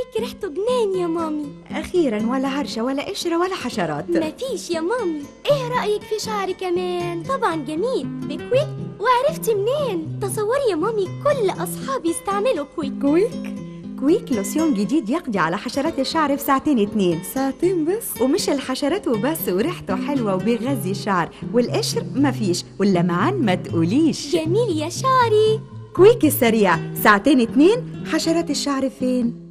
كويك ريحته جنان يا مامي أخيرا ولا هرشة ولا قشرة ولا حشرات مفيش يا مامي ايه رأيك في شعري كمان طبعا جميل بكويك وعرفتي منين تصوري يا مامي كل أصحابي يستعملوا كويك كويك كويك لوسيون جديد يقضي على حشرات الشعر في ساعتين اتنين ساعتين بس ومش الحشرات وبس وريحته حلوة وبيغذي الشعر والقشر مفيش واللمعان ما تقوليش جميل يا شعري كويك السريع ساعتين اتنين حشرات الشعر فين